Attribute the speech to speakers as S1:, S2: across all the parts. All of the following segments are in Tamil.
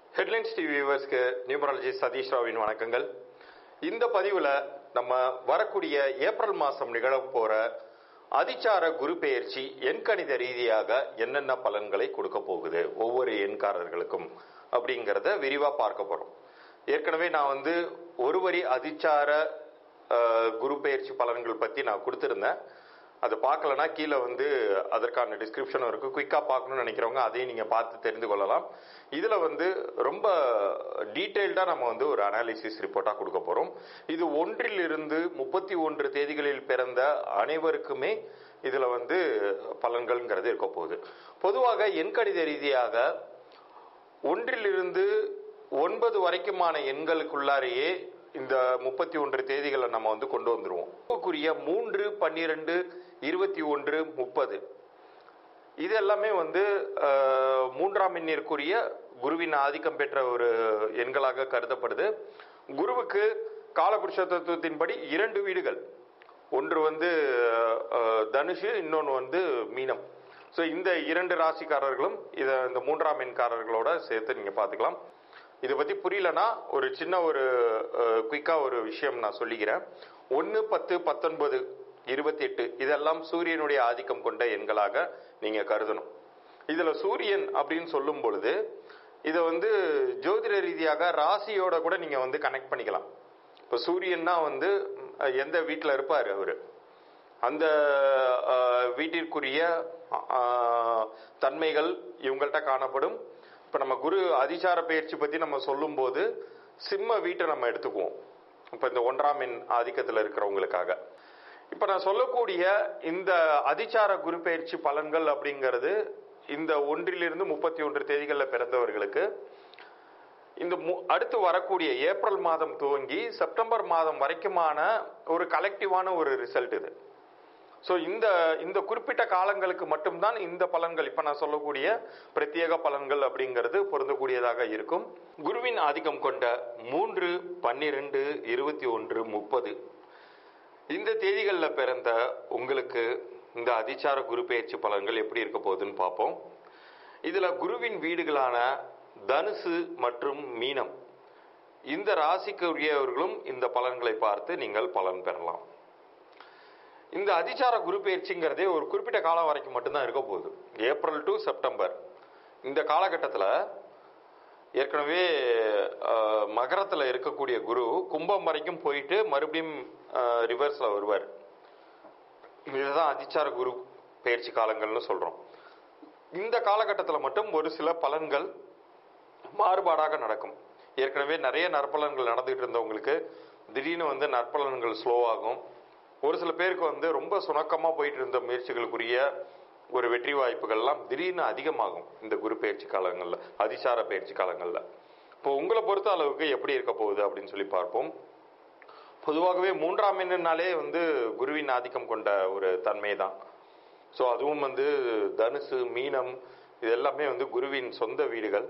S1: ஹெட்லைன்ஸ் டிவி வியூவர்ஸ்க்கு நியூமராலஜி சதீஷ் ராவின் வணக்கங்கள் இந்த பதிவில் நம்ம வரக்கூடிய ஏப்ரல் மாதம் நிகழப் போற அதிச்சார குரு பெயர்ச்சி எண்கணித ரீதியாக என்னென்ன பலன்களை கொடுக்க போகுது ஒவ்வொரு எண்காரர்களுக்கும் அப்படிங்கிறத விரிவாக பார்க்க போகிறோம் ஏற்கனவே நான் வந்து ஒரு வரி அதிச்சார அஹ், குரு பெயர்ச்சி பலன்கள் பற்றி நான் கொடுத்துருந்தேன் அதை பார்க்கலனா கீழே வந்து அதற்கான டிஸ்கிரிப்ஷனும் இருக்குது குயிக்காக பார்க்கணும்னு நினைக்கிறவங்க அதையும் நீங்கள் பார்த்து தெரிந்து கொள்ளலாம் இதில் வந்து ரொம்ப டீட்டெயில்டாக நம்ம வந்து ஒரு அனாலிசிஸ் ரிப்போர்ட்டாக கொடுக்க போகிறோம் இது ஒன்றிலிருந்து முப்பத்தி ஒன்று தேதிகளில் பிறந்த அனைவருக்குமே இதில் வந்து பலன்கள்ங்கிறது இருக்க போகுது பொதுவாக எண்கணித ரீதியாக ஒன்றிலிருந்து ஒன்பது வரைக்குமான எண்களுக்குள்ளாரையே இந்த முப்பத்தி ஒன்று தேதிகளை நம்ம வந்து கொண்டு வந்துருவோம் குறிய மூன்று பன்னிரெண்டு இருபத்தி ஒன்று முப்பது இது எல்லாமே வந்து அஹ், மூன்றாம் எண்ணிற்குரிய குருவின் ஆதிக்கம் பெற்ற ஒரு எண்களாக கருதப்படுது குருவுக்கு காலபுருஷ தத்துவத்தின்படி இரண்டு வீடுகள் ஒன்று வந்து அஹ், தனுஷு இன்னொன்று வந்து மீனம் ஸோ இந்த இரண்டு ராசிக்காரர்களும் இதை இந்த மூன்றாம் எண்காரர்களோட சேர்த்து நீங்கள் பார்த்துக்கலாம் இதை பற்றி புரியலனா ஒரு சின்ன ஒரு குயிக்காக ஒரு விஷயம் நான் சொல்லிக்கிறேன் ஒன்று பத்து பத்தொன்பது இருபத்தி எட்டு இதெல்லாம் சூரியனுடைய ஆதிக்கம் கொண்ட எண்களாக நீங்கள் கருதணும் இதில் சூரியன் அப்படின்னு சொல்லும் பொழுது இதை வந்து ஜோதிட ரீதியாக ராசியோட கூட நீங்கள் வந்து கனெக்ட் பண்ணிக்கலாம் இப்போ சூரியன்னா வந்து அஹ், எந்த வீட்டில் இருப்பார் அவர் அந்த அஹ், வீட்டிற்குரிய அஹ், தன்மைகள் இவங்கள்ட்ட காணப்படும் இப்போ நம்ம குரு அதிசார பயிற்சி பற்றி நம்ம சொல்லும்போது சிம்ம வீட்டை நம்ம எடுத்துக்குவோம் இப்போ இந்த ஒன்றாம் எண் ஆதிக்கத்தில் இருக்கிறவங்களுக்காக இப்போ நான் சொல்லக்கூடிய இந்த அதிசார குரு பயிற்சி பலன்கள் அப்படிங்கிறது இந்த ஒன்றிலிருந்து முப்பத்தி ஒன்று தேதிகளில் பிறந்தவர்களுக்கு இந்த மு- அடுத்து வரக்கூடிய ஏப்ரல் மாதம் துவங்கி செப்டம்பர் மாதம் வரைக்குமான ஒரு கலெக்டிவான ஒரு ரிசல்ட் இது ஸோ இந்த இந்த குறிப்பிட்ட காலங்களுக்கு மட்டும்தான் இந்த பலன்கள் இப்போ நான் சொல்லக்கூடிய பிரத்யேக பலன்கள் அப்படிங்கிறது பொருந்தக்கூடியதாக இருக்கும் குருவின் ஆதிக்கம் கொண்ட மூன்று பன்னிரெண்டு இருபத்தி ஒன்று முப்பது இந்த தேதிகளில் பிறந்த உங்களுக்கு இந்த அதிச்சார குரு பெயர்ச்சி பலன்கள் எப்படி இருக்க போகுதுன்னு பார்ப்போம் இதில் குருவின் வீடுகளான தனுசு மற்றும் மீனம் இந்த ராசிக்கு உரியவர்களும் இந்த பலன்களை பார்த்து நீங்கள் பலன் பெறலாம் இந்த அதிசார குரு பயிற்சிங்கிறதே ஒரு குறிப்பிட்ட காலம் வரைக்கும் மட்டும்தான் இருக்க போகுது ஏப்ரல் டு செப்டம்பர் இந்த காலகட்டத்தில் ஏற்கனவே அஹ், மகரத்துல இருக்கக்கூடிய குரு கும்பம் வரைக்கும் போயிட்டு மறுபடியும் ரிவர்ஸில் வருவார் இதுதான் அதிச்சார குரு பயிற்சி காலங்கள்னு சொல்கிறோம் இந்த காலகட்டத்தில் மட்டும் ஒரு சில பலன்கள் மாறுபாடாக நடக்கும் ஏற்கனவே நிறைய நற்பலன்கள் நடந்துகிட்டு இருந்தவங்களுக்கு திடீர்னு வந்து நற்பலன்கள் ஸ்லோ ஆகும் ஒரு சில பேருக்கு வந்து ரொம்ப சுணக்கமாக போயிட்டு இருந்த முயற்சிகளுக்குரிய ஒரு வெற்றி வாய்ப்புகள்லாம் திடீர்னு அதிகமாகும் இந்த குரு பயிற்சி காலங்களில் அதிசார பயிற்சி காலங்களில் இப்போ உங்களை பொறுத்த அளவுக்கு எப்படி இருக்க போகுது அப்படின்னு சொல்லி பார்ப்போம் பொதுவாகவே மூன்றாம் எண்ணுனாலே வந்து குருவின் ஆதிக்கம் கொண்ட ஒரு தன்மை தான் ஸோ அதுவும் வந்து தனுசு மீனம் இது எல்லாமே வந்து குருவின் சொந்த வீடுகள்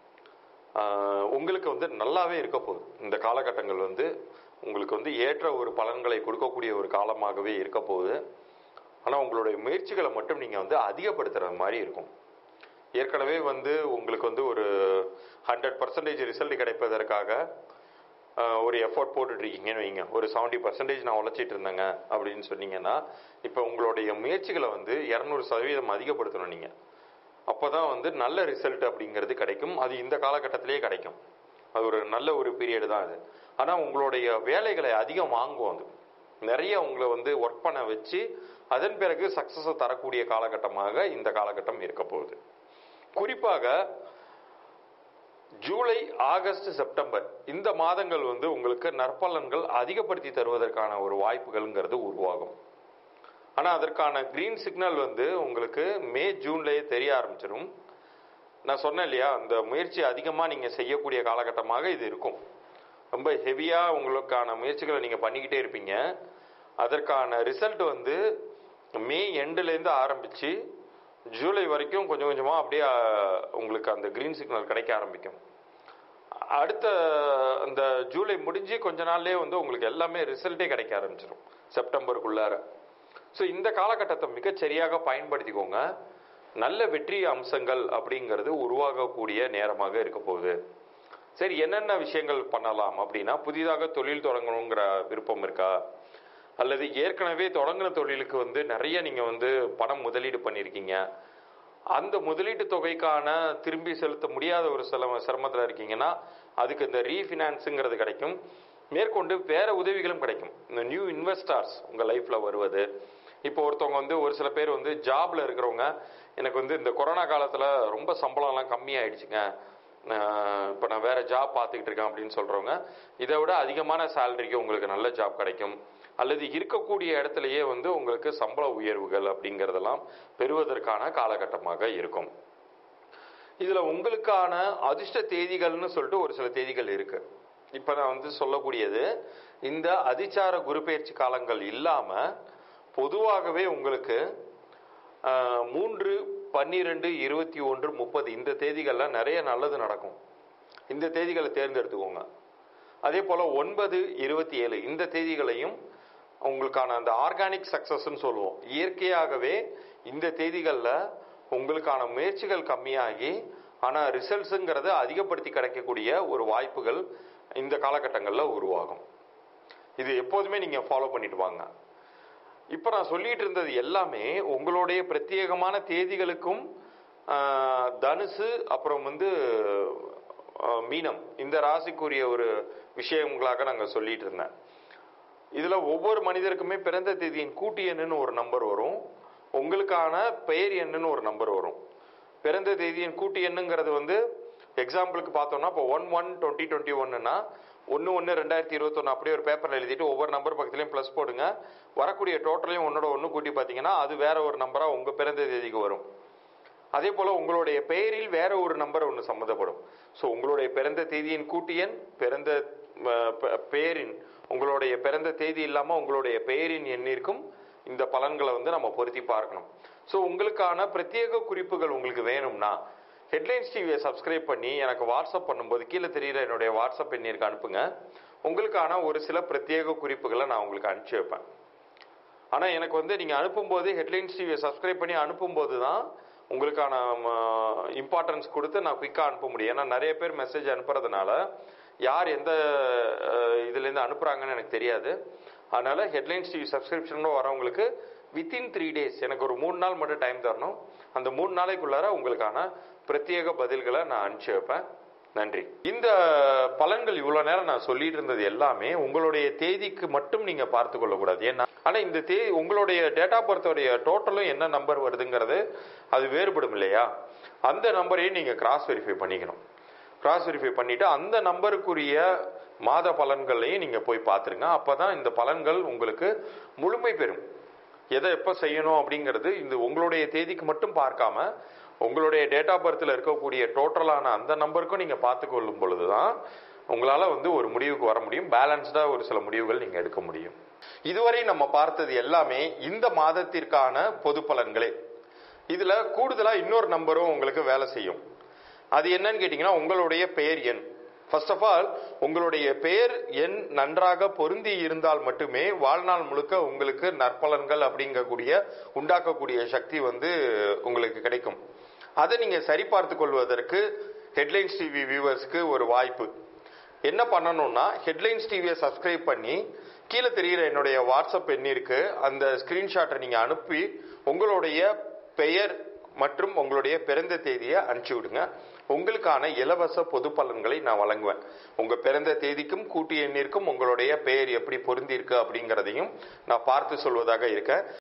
S1: ஆஹ் உங்களுக்கு வந்து நல்லாவே இருக்க போகுது இந்த காலகட்டங்கள் வந்து உங்களுக்கு வந்து ஏற்ற ஒரு பலன்களை கொடுக்கக்கூடிய ஒரு காலமாகவே இருக்க போகுது ஆனால் உங்களுடைய முயற்சிகளை மட்டும் நீங்கள் வந்து அதிகப்படுத்துறது மாதிரி இருக்கும் ஏற்கனவே வந்து உங்களுக்கு வந்து ஒரு ஹண்ட்ரட் பர்சன்டேஜ் ரிசல்ட் கிடைப்பதற்காக ஆஹ், ஒரு எஃபோர்ட் போட்டுட்டு இருக்கீங்கன்னு வைங்க ஒரு செவன்ட்டி பர்சன்டேஜ் நான் உழைச்சிட்டு இருந்தேங்க அப்படின்னு சொன்னீங்கன்னா இப்போ உங்களுடைய முயற்சிகளை வந்து இரநூறு சதவீதம் அதிகப்படுத்தணும் நீங்கள் அப்போ தான் வந்து நல்ல ரிசல்ட் அப்படிங்கிறது கிடைக்கும் அது இந்த காலகட்டத்திலேயே கிடைக்கும் அது ஒரு நல்ல ஒரு பீரியட் தான் அது ஆனால் உங்களுடைய வேலைகளை அதிகம் வாங்கும் அது நிறைய உங்களை வந்து ஒர்க் பண்ண வச்சு அதன் பிறகு சக்ஸஸை தரக்கூடிய காலகட்டமாக இந்த காலகட்டம் இருக்க போகுது குறிப்பாக ஜூலை ஆகஸ்ட் செப்டம்பர் இந்த மாதங்கள் வந்து உங்களுக்கு நற்பலன்கள் அதிகப்படுத்தி தருவதற்கான ஒரு வாய்ப்புகள்ங்கிறது உருவாகும் ஆனால் அதற்கான கிரீன் சிக்னல் வந்து உங்களுக்கு மே ஜூன்லேயே தெரிய ஆரம்பிச்சிடும் நான் சொன்னேன் இல்லையா அந்த முயற்சி அதிகமாக நீங்கள் செய்யக்கூடிய காலகட்டமாக இது இருக்கும் ரொம்ப ஹெவியாக உங்களுக்கான முயற்சிகளை நீங்கள் பண்ணிக்கிட்டே இருப்பீங்க அதற்கான ரிசல்ட் வந்து மே எண்டுலேருந்து ஆரம்பித்து ஜூலை வரைக்கும் கொஞ்சம் கொஞ்சமாக அப்படியே அஹ், உங்களுக்கு அந்த கிரீன் சிக்னல் கிடைக்க ஆரம்பிக்கும் அடுத்த அந்த ஜூலை முடிஞ்சு கொஞ்ச நாள்லயே வந்து உங்களுக்கு எல்லாமே ரிசல்ட்டே கிடைக்க ஆரம்பிச்சிடும் செப்டம்பருக்குள்ளார ஸோ இந்த காலகட்டத்தை மிகச் சரியாக பயன்படுத்திக்கோங்க நல்ல வெற்றி அம்சங்கள் அப்படிங்கிறது உருவாகக்கூடிய நேரமாக இருக்க போகுது சரி என்னென்ன விஷயங்கள் பண்ணலாம் அப்படின்னா புதிதாக தொழில் தொடங்கணுங்கிற விருப்பம் இருக்கா அல்லது ஏற்கனவே தொடங்கின தொழிலுக்கு வந்து நிறைய நீங்க வந்து பணம் முதலீடு பண்ணியிருக்கீங்க அந்த முதலீட்டு தொகைக்கான திரும்பி செலுத்த முடியாத ஒரு சில சிரமத்தில் இருக்கீங்கன்னா அதுக்கு இந்த ரீஃபினான்ஸுங்கிறது கிடைக்கும் மேற்கொண்டு வேற உதவிகளும் கிடைக்கும் இந்த நியூ இன்வெஸ்டார்ஸ் உங்க லைஃப்ல வருவது இப்போ ஒருத்தவங்க வந்து ஒரு சில பேர் வந்து ஜாப்ல இருக்கிறவங்க எனக்கு வந்து இந்த கொரோனா காலத்துல ரொம்ப சம்பளம்லாம் கம்மியாயிடுச்சுங்க இப்போ நான் வேற ஜாப் பார்த்துக்கிட்டு இருக்கேன் அப்படின்னு சொல்றவங்க இதை விட அதிகமான சேலரிக்கு உங்களுக்கு நல்ல ஜாப் கிடைக்கும் அல்லது இருக்கக்கூடிய இடத்துலயே வந்து உங்களுக்கு சம்பள உயர்வுகள் அப்படிங்கறதெல்லாம் பெறுவதற்கான காலகட்டமாக இருக்கும் இதுல உங்களுக்கான அதிர்ஷ்ட தேதிகள்னு சொல்லிட்டு ஒரு சில தேதிகள் இருக்கு இப்ப நான் வந்து சொல்லக்கூடியது இந்த அதிச்சார குரு பெயர்ச்சி காலங்கள் இல்லாம பொதுவாகவே உங்களுக்கு ஆஹ், மூன்று பன்னிரெண்டு இருபத்தி ஒன்று முப்பது இந்த தேதிகள்ல நிறைய நல்லது நடக்கும் இந்த தேதிகளை தேர்ந்தெடுத்துக்கோங்க அதே போல ஒன்பது இருபத்தி ஏழு இந்த தேதிகளையும் உங்களுக்கான அந்த ஆர்கானிக் சக்சஸ்ன்னு சொல்லுவோம் இயற்கையாகவே இந்த தேதிகளில் உங்களுக்கான முயற்சிகள் கம்மியாகி ஆனால் ரிசல்ட்ஸுங்கிறத அதிகப்படுத்தி கிடைக்கக்கூடிய ஒரு வாய்ப்புகள் இந்த காலகட்டங்களில் உருவாகும் இது எப்போதுமே நீங்கள் ஃபாலோ பண்ணிட்டு வாங்க இப்போ நான் சொல்லிட்டு இருந்தது எல்லாமே உங்களுடைய பிரத்யேகமான தேதிகளுக்கும் ஆஹ், தனுசு அப்புறம் வந்து ஆஹ், மீனம் இந்த ராசிக்குரிய ஒரு விஷயங்களாக நாங்கள் சொல்லிட்டு இருந்தேன் இதுல ஒவ்வொரு மனிதருக்குமே பிறந்த தேதியின் கூட்டு எண்ணுன்னு ஒரு நம்பர் வரும் உங்களுக்கான பெயர் எண்ணுன்னு ஒரு நம்பர் வரும் பிறந்த தேதியின் கூட்டு எண்ணுங்கிறது வந்து எக்ஸாம்பிளுக்கு பார்த்தோம்னா இப்போ ஒன் ஒன் டுவெண்ட்டி டுவெண்ட்டி ஒன்னுனா ஒன்று ஒன்று ரெண்டாயிரத்தி இருபத்தொன்று அப்படியே ஒரு பேப்பரில் எழுதிட்டு ஒவ்வொரு நம்பர் பக்கத்துலையும் ப்ளஸ் போடுங்க வரக்கூடிய டோட்டலையும் ஒன்னோட ஒன்று கூட்டி பார்த்தீங்கன்னா அது வேற ஒரு நம்பராக உங்கள் பிறந்த தேதிக்கு வரும் அதே போல உங்களுடைய பெயரில் வேற ஒரு நம்பர் ஒன்று சம்மந்தப்படும் ஸோ உங்களுடைய பிறந்த தேதியின் கூட்டு எண் பிறந்த அஹ், பெ- பெயரின் உங்களுடைய பிறந்த தேதி இல்லாம உங்களுடைய பெயரின் எண்ணிற்கும் இந்த பலன்களை வந்து நம்ம பொருத்தி பார்க்கணும் ஸோ உங்களுக்கான பிரத்யேக குறிப்புகள் உங்களுக்கு வேணும்னா ஹெட்லைன்ஸ் டிவியை சப்ஸ்கிரைப் பண்ணி எனக்கு வாட்ஸ்அப் பண்ணும்போது கீழே தெரியுற என்னுடைய வாட்ஸ்அப் எண்ணிற்கு அனுப்புங்க உங்களுக்கான ஒரு சில பிரத்யேக குறிப்புகளை நான் உங்களுக்கு அனுப்பிச்சு வைப்பேன் ஆனால் எனக்கு வந்து நீங்கள் அனுப்பும்போது ஹெட்லைன்ஸ் டிவியை சப்ஸ்கிரைப் பண்ணி அனுப்பும்போது தான் உங்களுக்கான இம்பார்ட்டன்ஸ் கொடுத்து நான் குயிக்காக அனுப்ப முடியும் ஏன்னா நிறைய பேர் மெசேஜ் அனுப்புறதுனால யார் எந்த அஹ், இதுலேருந்து அனுப்புகிறாங்கன்னு எனக்கு தெரியாது அதனால ஹெட்லைன்ஸ் டிவி சப்ஸ்கிரிப்ஷன் வரவங்களுக்கு வித்தின் த்ரீ டேஸ் எனக்கு ஒரு மூணு நாள் மட்டும் டைம் தரணும் அந்த மூணு நாளைக்குள்ளார உங்களுக்கான பிரத்யேக பதில்களை நான் அனுப்பிச்சு வைப்பேன் நன்றி இந்த பலன்கள் இவ்வளவு நேரம் நான் சொல்லிட்டு இருந்தது எல்லாமே உங்களுடைய தேதிக்கு மட்டும் நீங்க பார்த்து கொள்ளக்கூடாது ஏன்னா ஆனா இந்த தே உங்களுடைய டேட்டா பர்த்தோடைய டோட்டலும் என்ன நம்பர் வருதுங்கிறது அது வேறுபடும் இல்லையா அந்த நம்பரையும் நீங்க கிராஸ் வெரிஃபை பண்ணிக்கணும் கிராஸ் வெரிஃபை பண்ணிட்டு அந்த நம்பருக்குரிய மாத பலன்களையும் நீங்க போய் பார்த்துருங்க அப்பதான் இந்த பலன்கள் உங்களுக்கு முழுமை பெறும் எதை எப்போ செய்யணும் அப்படிங்கிறது இந்த உங்களுடைய தேதிக்கு மட்டும் பார்க்காம உங்களுடைய டேட் ஆஃப் பர்த்தில் இருக்கக்கூடிய டோட்டலான அந்த நம்பருக்கும் நீங்கள் பார்த்து கொள்ளும் பொழுது தான் உங்களால் வந்து ஒரு முடிவுக்கு வர முடியும் பேலன்ஸ்டாக ஒரு சில முடிவுகள் நீங்கள் எடுக்க முடியும் இதுவரை நம்ம பார்த்தது எல்லாமே இந்த மாதத்திற்கான பொது பலன்களே இதுல கூடுதலா இன்னொரு நம்பரும் உங்களுக்கு வேலை செய்யும் அது என்னன்னு கேட்டீங்கன்னா உங்களுடைய பெயர் எண் ஃபர்ஸ்ட் ஆஃப் ஆல் உங்களுடைய பெயர் எண் நன்றாக பொருந்தி இருந்தால் மட்டுமே வாழ்நாள் முழுக்க உங்களுக்கு நற்பலன்கள் அப்படிங்கக்கூடிய உண்டாக்கக்கூடிய சக்தி வந்து உங்களுக்கு கிடைக்கும் அதை நீங்க சரிபார்த்து கொள்வதற்கு ஹெட்லைன்ஸ் டிவி வியூவர்ஸ்க்கு ஒரு வாய்ப்பு என்ன பண்ணணும்னா ஹெட்லைன்ஸ் டிவியை சப்ஸ்கிரைப் பண்ணி கீழே தெரிகிற என்னுடைய வாட்ஸ்அப் எண்ணிற்கு அந்த ஸ்கிரீன்ஷாட்டை நீங்க அனுப்பி உங்களுடைய பெயர் மற்றும் உங்களுடைய பிறந்த தேதியை அனுப்பிச்சு விடுங்க உங்களுக்கான இலவச பொது பலன்களை நான் வழங்குவேன் உங்க பிறந்த தேதிக்கும் கூட்டு எண்ணிற்கும் உங்களுடைய பெயர் எப்படி பொருந்தி இருக்கு அப்படிங்கிறதையும் நான் பார்த்து சொல்வதாக இருக்கேன்